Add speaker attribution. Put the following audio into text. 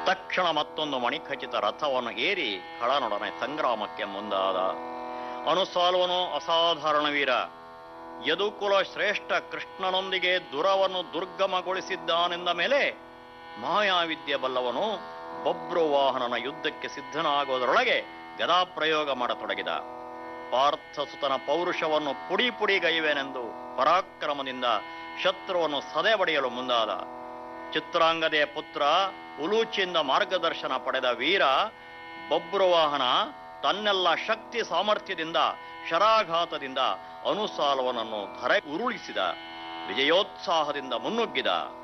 Speaker 1: ತಕ್ಷಣ ಮತ್ತೊಂದು ಮಣಿಖಚಿತ ರಥವನ್ನು ಏರಿ ಖಳನೊಡನೆ ಸಂಗ್ರಾಮಕ್ಕೆ ಮುಂದಾದ ಅನುಸಾಲ್ವನು ಅಸಾಧಾರಣ ವೀರ ಯದುಕುಲ ಶ್ರೇಷ್ಠ ಕೃಷ್ಣನೊಂದಿಗೆ ದುರವನ್ನು ದುರ್ಗಮಗೊಳಿಸಿದ್ದಾನೆಂದ ಮೇಲೆ ಮಾಯಾವಿದ್ಯೆ ಬಲ್ಲವನು ಬಬ್ರುವಾಹನನ ಯುದ್ಧಕ್ಕೆ ಸಿದ್ಧನಾಗುವುದರೊಳಗೆ ಗದಾಪ್ರಯೋಗ ಮಾಡತೊಡಗಿದ ಪಾರ್ಥಸುತನ ಪೌರುಷವನ್ನು ಪುಡಿ ಪುಡಿಗೈವೆನೆಂದು ಪರಾಕ್ರಮದಿಂದ ಶತ್ರುವನ್ನು ಸದೆ ಬಡಿಯಲು ಮುಂದಾದ ಚಿತ್ರಾಂಗದೆಯ ಪುತ್ರ ಉಲೂಚಿಯಿಂದ ಮಾರ್ಗದರ್ಶನ ಪಡೆದ ವೀರ ಬಬ್ರುವಾಹನ ತನ್ನೆಲ್ಲ ಶಕ್ತಿ ಸಾಮರ್ಥ್ಯದಿಂದ ಶರಾಘಾತದಿಂದ ಅನುಸಾಲವನನ್ನು ಧರೆ ಉರುಳಿಸಿದ ವಿಜಯೋತ್ಸಾಹದಿಂದ ಮುನ್ನುಗ್ಗಿದ